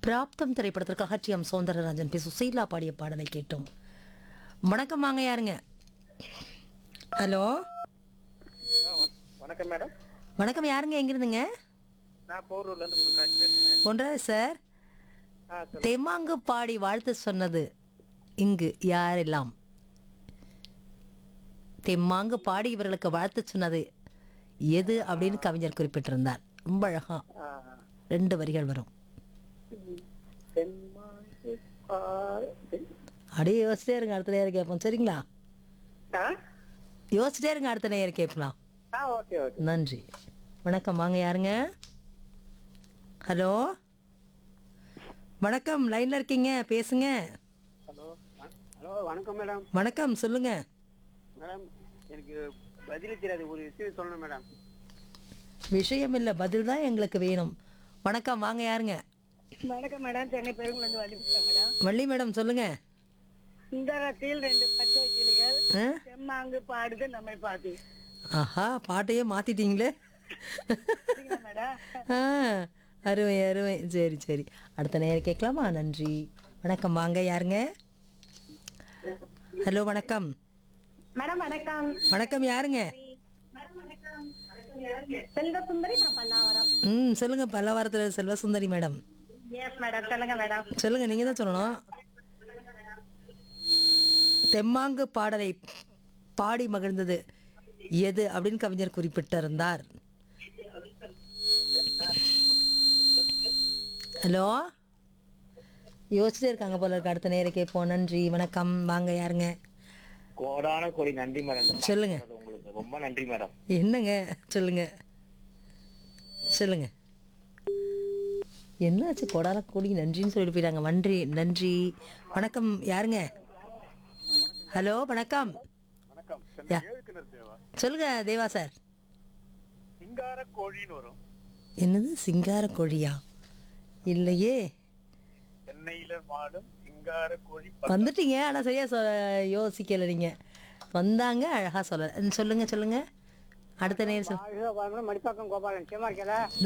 பிராப்தம் திரைப்படத்திற்காக T M Soundararajan P Susheela பாடிய பாடலை கேட்டோம் வணக்கம் வாங்க யாருங்க ஹலோ வணக்கம் மேடம் வணக்கம் யாருங்க எங்கிருந்துங்க நான் போரூர்ல இருந்து முருகராஜ் பேசுறேன் ஒன்றாவது சார் ஆ சொல்லுங்க தெம்மாங்கு பாடி வாழ்த்து சொன்னது இங்கு யாரெல்லாம் தெம்மாங்கு பாடி இவர்களுக்கு வாழ்த்து சொன்னது எது அப்படின்னு கவிஞர் குறிப்பிட்டிருந்தார் ரொம்ப அழகா ஆ, ரெண்டு வரிகள் வரும் தென்மாங்கு பால் அப்படியே யோசிச்சிட்டே இருங்க அடுத்த நேரம் கேட்போம் சரிங்களா ஆ யோசிச்சிட்டே இருங்க அடுத்த நேரம் கேட்கலாம் ஆ ஓகே ஓகே நன்றி வணக்கம் வாங்க யாருங்க ஹலோ வணக்கம் லைன்ல இருக்கீங்க பேசுங்க ஹலோ ஹலோ வணக்கம் மேடம் வணக்கம் சொல்லுங்க மேடம் எனக்கு பதில் தெரியாது ஒரு விஷயம் சொல்லணும் மேடம் விஷயம் இல்லை பதில் தான் எங்களுக்கு வேணும் வணக்கம் வாங்க யாருங்க வணக்கம் மேடம் சென்னை பெருங்குளந்து வண்டி மேடம் வள்ளி மேடம் சொல்லுங்க சுந்தரத்தில் ரெண்டு பச்சை கிளிகள் ஆ? செம்மாங்கு பாடுது நம்மை பார்த்து ஆஹா பாட்டையே மாத்திட்டீங்களே சரிங்களா மேடம் ஆ, அருமை அருமை சரி சரி அடுத்த நேரம் கேட்கலாமா நன்றி வணக்கம் வாங்க யாருங்க ஹலோ வணக்கம் மேடம் வணக்கம் வணக்கம் யாருங்க செல்வ சுந்தரி நான் பல்லாவரம் ம் சொல்லுங்க பல்லவாரத்தில் செல்வசுந்தரி மேடம் எஸ் மேடம் சொல்லுங்க மேடம் சொல்லுங்க நீங்க தான் சொல்லணும் தெம்மாங்கு பாடலை பாடி மகிழ்ந்தது எது அப்படின்னு கவிஞர் குறிப்பிட்டிருந்தார் ஹலோ யோசிச்சுட்டே இருக்காங்க போல இருக்கு அடுத்த நேரம் கேட்போம் நன்றி வணக்கம் வாங்க யாருங்க கோடான கோடி நன்றி மேடம் சொல்லுங்க உங்களுக்கு ரொம்ப நன்றி மேடம் என்னங்க சொல்லுங்க சொல்லுங்க என்னாச்சு கொடால கூடி நன்றின்னு சொல்லிட்டு போயிட்டாங்க நன்றி நன்றி வணக்கம் யாருங்க ஹலோ வணக்கம் வணக்கம் யா. எழுக்கினர் தேவா சொல்லுங்க தேவா சார் சிங்கார கோழின்னு வரும் என்னது சிங்கார கோழியா இல்லையே சென்னையில மாடும் சிங்கார கோழி வந்துட்டீங்க ஆனா சரியா சொ யோசிக்கல நீங்க வந்தாங்க அழகா சொல்ல சொல்லுங்க சொல்லுங்க அடுத்த நேரம் சொல் மடிப்பாக்கம் கோபாலன் சேமா இருக்கல